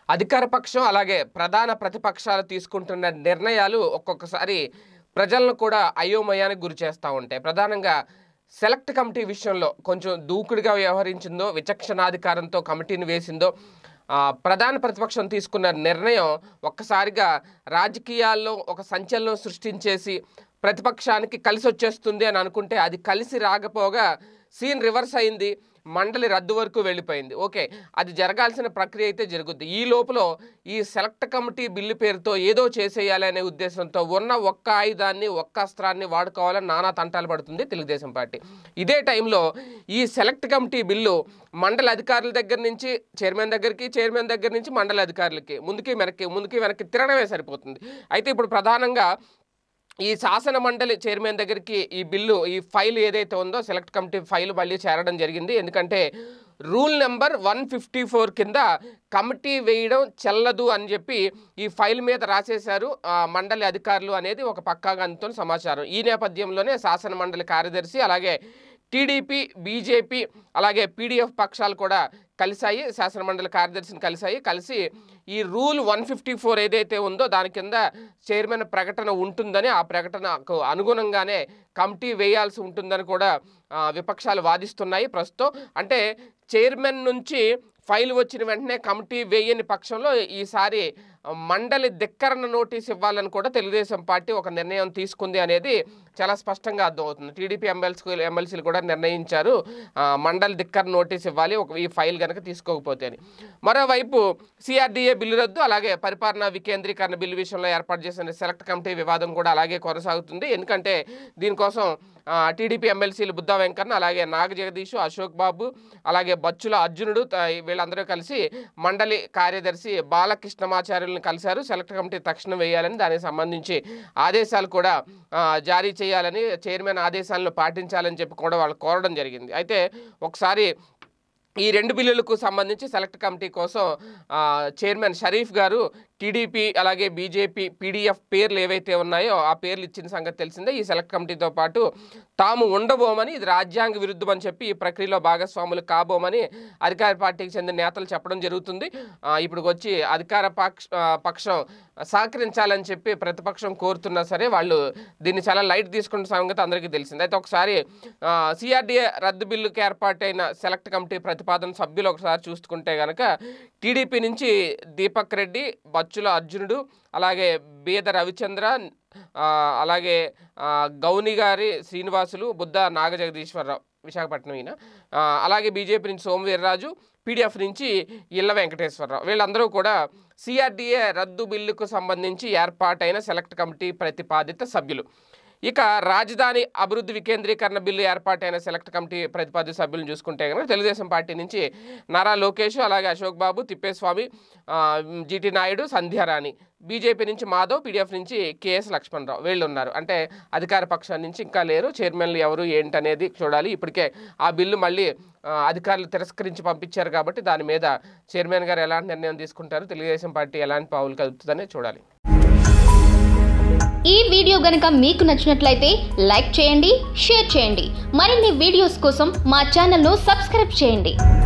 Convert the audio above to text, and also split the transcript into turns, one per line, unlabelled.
అధికార పక్షం అలాగే ప్రధాన ప్రతిపక్షాలు తీసుకుంటున్న నిర్ణయాలు ఒక్కొక్కసారి ప్రజలను కూడా అయోమయానికి గురి చేస్తూ ఉంటాయి ప్రధానంగా సెలెక్ట్ కమిటీ విషయంలో కొంచెం దూకుడుగా వ్యవహరించిందో విచక్షణాధికారంతో కమిటీని వేసిందో ఆ, ప్రధాన ప్రతిపక్షం తీసుకున్న నిర్ణయం ఒక్కసారిగా రాజకీయాల్లో ఒక సంచలనం సృష్టించేసి ప్రతిపక్షానికి కలిసి వచ్చేస్తుంది అని అనుకుంటే అది కలిసి రాకపోగా సీన్ రివర్స్ అయింది మండలి రద్దు వరకు వెళ్ళిపోయింది ఓకే అది జరగాల్సిన ప్రక్రియ అయితే జరుగుద్ది ఈ లోపల ఈ సెలెక్ట్ కమిటీ బిల్లు పేరుతో ఏదో చేసేయాలి అనే ఉద్దేశంతో ఉన్న ఒక్క ఆయుధాన్ని ఒక్క అస్త్రాన్ని వాడుకోవాలని నానా తంటాలు పడుతుంది తెలుగుదేశం పార్టీ ఇదే టైంలో ఈ సెలెక్ట్ కమిటీ బిల్లు మండల అధికారుల దగ్గర నుంచి చైర్మన్ దగ్గరికి చైర్మన్ దగ్గర నుంచి మండల అధికారులకి ముందుకి వెనక్కి ముందుకి వెనక్కి తిరగడమే సరిపోతుంది అయితే ఇప్పుడు ప్రధానంగా ఈ శాసన మండలి చైర్మన్ దగ్గరికి ఈ బిల్లు ఈ ఫైల్ ఏదైతే ఉందో సెలెక్ట్ కమిటీ ఫైల్ మళ్ళీ చేరడం జరిగింది ఎందుకంటే rule number one fifty four కింద కమిటీ వేయడం చెల్లదు అని చెప్పి ఈ ఫైల్ మీద రాసేశారు ఆ, మండలి అధికారులు అనేది ఒక పక్కాగా అందుతున్న సమాచారం ఈ నేపథ్యంలోనే శాసన మండలి కార్యదర్శి అలాగే టీడీపీ బీజేపీ అలాగే పీడీఎఫ్ పక్షాలు కూడా కలిశాయి శాసనమండలి కార్యదర్శిని కలిశాయి కలిసి ఈ రూల్ వన్ ఫిఫ్టీ ఫోర్ ఏదైతే ఉందో దాని కింద చైర్మన్ ప్రకటన ఉంటుందని ఆ ప్రకటనకు అనుగుణంగానే కమిటీ వేయాల్సి ఉంటుందని కూడా ఆ, విపక్షాలు వాదిస్తున్నాయి ప్రస్తుతం అంటే చైర్మన్ నుంచి ఫైల్ వచ్చిన వెంటనే కమిటీ వేయని పక్షంలో ఈసారి మండలి ధిక్కరణ నోటీస్ ఇవ్వాలని కూడా తెలుగుదేశం పార్టీ ఒక నిర్ణయం తీసుకుంది అనేది చాలా స్పష్టంగా అర్థమవుతుంది టీడీపీ ఎమ్మెల్సీ ఎమ్మెల్సీలు కూడా నిర్ణయించారు ఆ, మండలి ధిక్కరణ నోటీస్ ఇవ్వాలి ఒక ఈ ఫైల్ కనుక తీసుకోకపోతే అని మరోవైపు సిఆర్డీఏ బిల్లు రద్దు అలాగే పరిపాలనా వికేంద్రీకరణ బిల్లు విషయంలో ఏర్పాటు చేసిన సెలెక్ట్ కమిటీ వివాదం కూడా అలాగే కొనసాగుతుంది ఎందుకంటే దీనికోసం ఆ, టీడీపీ ఎమ్మెల్సీలు బుద్ధా వెంకన్న అలాగే నాగ జగదీష్ అశోక్ బాబు అలాగే బచ్చుల అర్జునుడు త- వీళ్ళందరూ కలిసి మండలి కార్యదర్శి బాలకృష్ణమాచార్యులను కలిశారు సెలెక్ట్ కమిటీ తక్షణం వేయాలని దానికి సంబంధించి ఆదేశాలు కూడా ఆ, జారీ చేయాలని చైర్మన్ ఆదేశాలను పాటించాలని చెప్పి కూడా వాళ్ళు కోరడం జరిగింది అయితే ఒకసారి ఈ రెండు బిల్లులకు సంబంధించి సెలెక్ట్ కమిటీ కోసం ఆ, చైర్మన్ షరీఫ్ గారు టీడీపీ అలాగే బీజేపీ పీడీఎఫ్ పేర్లు ఏవైతే ఉన్నాయో ఆ పేర్లు ఇచ్చిన సంగతి తెలిసిందే ఈ సెలెక్ట్ కమిటీతో పాటు తాము ఉండబోమని ఇది రాజ్యాంగ విరుద్ధం అని చెప్పి ఈ ప్రక్రియలో భాగస్వాములు కాబోమని అధికార పార్టీకి చెందిన నేతలు చెప్పడం జరుగుతుంది ఆ, ఇప్పుడు వచ్చి అధికార పక్ష ఆ, పక్షం సహకరించాలని చెప్పి ప్రతిపక్షం కోరుతున్నా సరే వాళ్ళు దీన్ని చాలా లైట్ తీసుకున్న సంగతి అందరికీ తెలిసింది అయితే ఒకసారి సిఆర్డీఏ రద్దు బిల్లుకి ఏర్పాటైన సెలెక్ట్ కమిటీ ప్రతిపాదన సభ్యులు ఒకసారి చూసుకుంటే కనుక టీడీపీ నుంచి దీపక్ రెడ్డి బచ్చుల అర్జునుడు అలాగే బీద రవిచంద్ర ఆ, అలాగే ఆ, గౌని గారి శ్రీనివాసులు బుద్ధ నాగజగదీశ్వరరావు విశాఖపట్నం ఈయన ఆ, అలాగే బీజేపీ నుంచి సోమవీర్రాజు పీడిఎఫ్ నుంచి ఇళ్ళ వెంకటేశ్వరరావు వీళ్ళందరూ కూడా సిఆర్డీఏ రద్దు బిల్లుకు సంబంధించి ఏర్పాటైన సెలెక్ట్ కమిటీ ప్రతిపాదిత సభ్యులు ఇక రాజధాని అభివృద్ధి వికేంద్రీకరణ బిల్లు ఏర్పాటైన సెలెక్ట్ కమిటీ ప్రతిపాదిత సభ్యులను చూసుకుంటే కనుక తెలుగుదేశం పార్టీ నుంచి నారా లోకేష్ అలాగే అశోక్ బాబు తిప్పేస్వామి ఆ, జీటీ నాయుడు సంధ్యారాణి బీజేపీ నుంచి మాధవ్ పీడీఎఫ్ నుంచి కేఎస్ లక్ష్మణరావు వీళ్ళు ఉన్నారు అంటే అధికార పక్షాన్ని నుంచి ఇంకా లేరు చైర్మన్లు ఎవరు ఏంటనేది చూడాలి ఇప్పటికే ఆ బిల్లు మళ్ళీ ఆ, అధికారులు తిరస్కరించి పంపించారు కాబట్టి దాని మీద చైర్మన్ గారు ఎలాంటి నిర్ణయం తీసుకుంటారు తెలుగుదేశం పార్టీ ఎలాంటి పావులు కలుపుతుందనే చూడాలి
ఈ వీడియో గనుక మీకు నచ్చినట్లయితే లైక్ చేయండి షేర్ చేయండి మరిన్ని వీడియోస్ కోసం మా ఛానల్ను సబ్స్క్రైబ్ చేయండి